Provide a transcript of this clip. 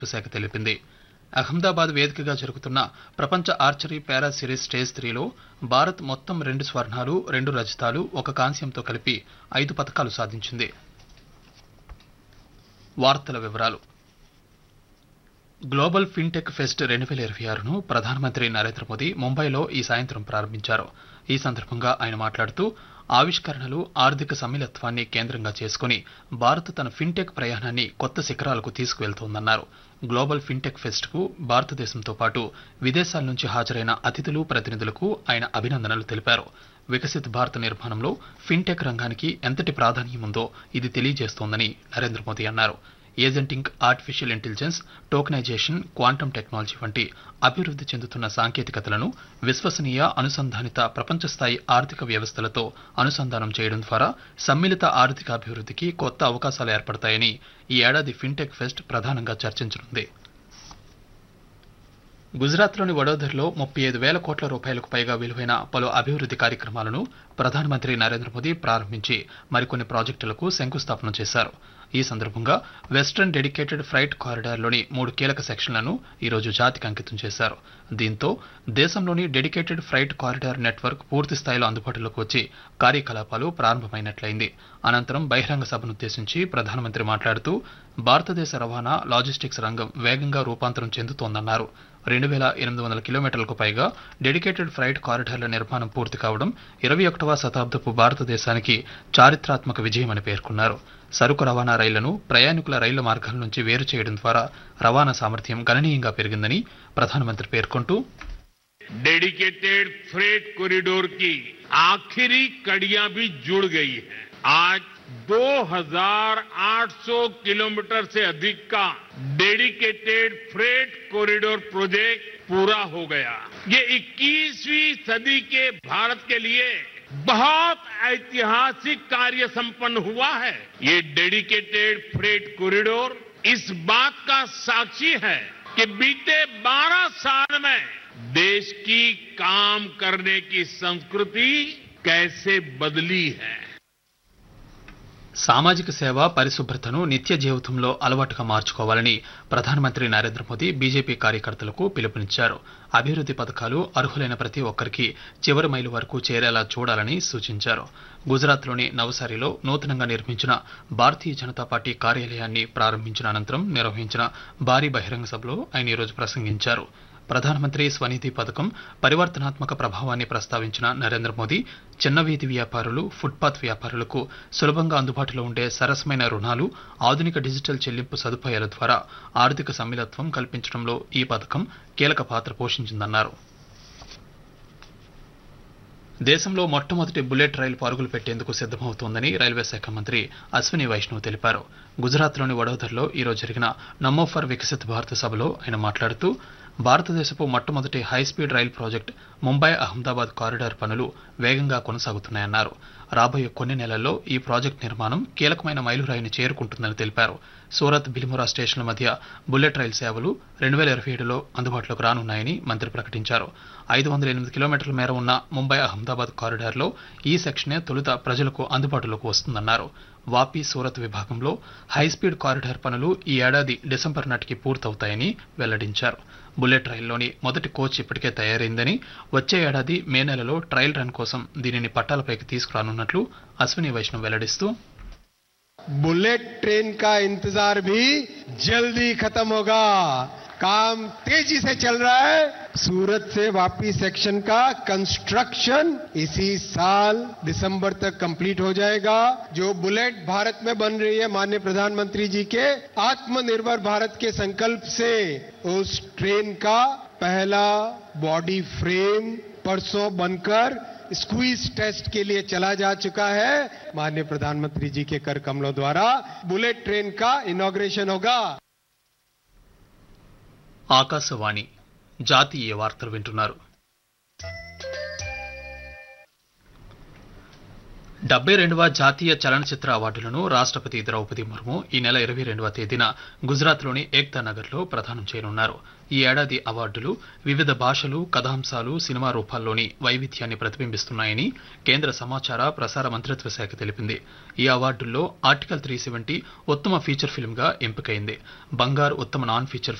శాఖ తెలిపింది అహ్మదాబాద్ వేదికగా జరుగుతున్న ప్రపంచ ఆర్చరీ పారా సిరీస్ స్టేజ్ త్రీలో భారత్ మొత్తం రెండు స్వర్ణాలు రెండు రజతాలు ఒక కాంస్యంతో కలిపి ఐదు పతకాలు సాధించింది వార్తల వివరాలు గ్లోబల్ ఫిన్టెక్ ఫెస్ట్ రెండు వేల ఇరవై ఆరును ప్రధానమంత్రి నరేంద్ర మోదీ ముంబైలో ఈ సాయంత్రం ప్రారంభించారు ఈ సందర్భంగా ఆయన మాట్లాడుతూ ఆవిష్కరణలు ఆర్థిక సమ్మిళత్వాన్ని కేంద్రంగా చేసుకుని భారత్ తన ఫిన్టెక్ ప్రయాణాన్ని కొత్త శిఖరాలకు తీసుకువెళ్తోందన్నారు గ్లోబల్ ఫిన్టెక్ ఫెస్ట్ కు భారతదేశంతో పాటు విదేశాల నుంచి హాజరైన అతిథులు ప్రతినిధులకు ఆయన అభినందనలు తెలిపారు వికసిత్ భారత్ నిర్మాణంలో ఫిన్టెక్ రంగానికి ఎంతటి ప్రాధాన్యం ఉందో ఇది తెలియజేస్తోందని నరేంద్ర మోదీ అన్నారు agentic artificial intelligence tokenization quantum technology వంటి అభివృద్ధి చెందుతున్న సాంకేతికతలను విశ్వసనీయ అనుసంధానిత ప్రపంచ స్థాయి ఆర్థిక వ్యవస్థలతో అనుసంధానం చేయడం ద్వారా సమ్మిళిత ఆర్థిక అభివృద్ధికి కొత్త అవకాశాలు ఏర్పడతాయని ఈ ఏడాది ఫిన్టెక్ ఫెస్ట్ ప్రధానంగా చర్చించనుంది గుజరాత్లోని వడోదరలో ముప్పై ఐదు వేల కోట్ల రూపాయలకు పైగా విలువైన పలు అభివృద్ధి కార్యక్రమాలను ప్రధానమంత్రి నరేంద్ర మోదీ ప్రారంభించి మరికొన్ని ప్రాజెక్టులకు శంకుస్థాపన చేశారు ఈ సందర్భంగా వెస్టర్న్ డెడికేటెడ్ ఫ్రైట్ కారిడార్లోని మూడు కీలక సెక్షన్లను ఈరోజు జాతికి అంకితం చేశారు దీంతో దేశంలోని డెడికేటెడ్ ఫ్రైట్ కారిడార్ నెట్వర్క్ పూర్తి స్థాయిలో అందుబాటులోకి వచ్చి కార్యకలాపాలు ప్రారంభమైనట్లయింది అనంతరం బహిరంగ సభనుద్దేశించి ప్రధానమంత్రి మాట్లాడుతూ భారతదేశ రవాణా లాజిస్టిక్స్ రంగం వేగంగా రూపాంతరం చెందుతోందన్నారు రెండు వేల ఎనిమిది వందల కిలోమీటర్లకు పైగా డెడికేటెడ్ ఫ్లైట్ కారిడార్ల నిర్మాణం పూర్తి కావడం ఇరవై ఒకటవ శతాబ్దపు భారతదేశానికి చారిత్రాత్మక విజయమని పేర్కొన్నారు సరుకు రవాణా రైళ్లను ప్రయాణికుల రైళ్ల మార్గాల నుంచి వేరు చేయడం ద్వారా రవాణా సామర్థ్యం గణనీయంగా పెరిగిందని ప్రధానమంత్రి పేర్కొంటూ डेडिकेटेड फ्रेट कॉरिडोर की आखिरी कड़ियां भी जुड़ गई हैं आज 2,800 किलोमीटर से अधिक का डेडिकेटेड फ्रेट कॉरिडोर प्रोजेक्ट पूरा हो गया ये 21वीं सदी के भारत के लिए बहुत ऐतिहासिक कार्य संपन्न हुआ है ये डेडिकेटेड फ्रेट कॉरिडोर इस बात का साक्षी है कि बीते 12 साल में देश की काम करने की संस्कृति कैसे बदली है సామాజిక సేవ పరిశుభ్రతను నిత్య జీవితంలో అలవాటుగా మార్చుకోవాలని ప్రధానమంత్రి నరేంద్ర మోదీ బీజేపీ కార్యకర్తలకు పిలుపునిచ్చారు అభివృద్ధి పథకాలు అర్హులైన ప్రతి ఒక్కరికి చివరి మైలు వరకు చేరేలా చూడాలని సూచించారు గుజరాత్లోని నవసారిలో నూతనంగా నిర్మించిన భారతీయ జనతా పార్టీ కార్యాలయాన్ని ప్రారంభించిన అనంతరం నిర్వహించిన భారీ బహిరంగ సభలో ఆయన ఈరోజు ప్రసంగించారు ప్రధానమంత్రి స్వనిధి పథకం పరివర్తనాత్మక ప్రభావాన్ని ప్రస్తావించిన నరేంద్ర మోదీ చిన్న వీధి వ్యాపారులు ఫుట్పాత్ వ్యాపారులకు సులభంగా అందుబాటులో ఉండే సరసమైన రుణాలు ఆధునిక డిజిటల్ చెల్లింపు సదుపాయాల ద్వారా ఆర్థిక సమ్మిళత్వం కల్పించడంలో ఈ పథకం కీలక పాత్ర పోషించిందన్నారు దేశంలో మొట్టమొదటి బుల్లెట్ రైలు పరుగులు పెట్టేందుకు సిద్దమవుతోందని రైల్వే శాఖ మంత్రి అశ్విని వైష్ణవ్ తెలిపారు గుజరాత్లోని వడోదరలో ఈరోజు జరిగిన నమో ఫర్ వికసిత్ భారత్ సభలో ఆయన మాట్లాడుతూ భారతదేశపు మొట్టమొదటి హైస్పీడ్ రైలు ప్రాజెక్ట్ ముంబై అహ్మదాబాద్ కారిడార్ పనులు వేగంగా కొనసాగుతున్నాయన్నారు రాబోయే కొన్ని నెలల్లో ఈ ప్రాజెక్ట్ నిర్మాణం కీలకమైన మైలురాయిని చేరుకుంటుందని తెలిపారు సూరత్ బిలిమురా స్టేషన్ల మధ్య బుల్లెట్ రైలు సేవలు రెండు వేల ఇరవై ఏడులో అందుబాటులోకి రానున్నాయని మంత్రి ప్రకటించారు ఐదు వందల ఎనిమిది కిలోమీటర్ల మేర ఉన్న ముంబై అహ్మదాబాద్ కారిడార్లో ఈ సెక్షనే తొలుత ప్రజలకు అందుబాటులోకి వస్తుందన్నారు వాపి సూరత్ విభాగంలో హైస్పీడ్ కారిడార్ పనులు ఈ ఏడాది డిసెంబర్ నాటికి పూర్తవుతాయని వెల్లడించారు బుల్లెట్ రైల్లోని మొదటి కోచ్ ఇప్పటికే తయారైందని వచ్చే ఏడాది మే నెలలో ట్రయల్ రన్ కోసం దీనిని పట్టాలపైకి తీసుకురానున్నట్లు అశ్విని వైష్ణవ్ వెల్లడిస్తూ बुलेट ट्रेन का इंतजार भी जल्दी खत्म होगा काम तेजी से चल रहा है सूरत से वापी सेक्शन का कंस्ट्रक्शन इसी साल दिसंबर तक कंप्लीट हो जाएगा जो बुलेट भारत में बन रही है माननीय प्रधानमंत्री जी के आत्मनिर्भर भारत के संकल्प से उस ट्रेन का पहला बॉडी फ्रेम परसों बनकर स्क्वीज टेस्ट के लिए चला जा चुका है माननीय प्रधानमंत्री जी के कर कमलों द्वारा बुलेट ट्रेन का इनॉग्रेशन होगा ఆకాశవాణి జాతీయ వార్తలు వింటున్నారు డెబ్బై రెండవ జాతీయ చలనచిత్ర అవార్డులను రాష్ట్రపతి ద్రౌపది ముర్ము ఈ నెల ఇరవై రెండవ తేదీన గుజరాత్లోని ఏక్తా నగర్లో ప్రదానం చేయనున్నారు ఈ ఏడాది అవార్డులు వివిధ భాషలు కథాంశాలు సినిమా రూపాల్లోని వైవిధ్యాన్ని ప్రతిబింబిస్తున్నాయని కేంద్ర సమాచార ప్రసార మంత్రిత్వ శాఖ తెలిపింది ఈ అవార్డుల్లో ఆర్టికల్ త్రీ సెవెంటీ ఉత్తమ ఫీచర్ ఫిల్మ్ గా ఎంపికైంది బంగారు ఉత్తమ నాన్ ఫీచర్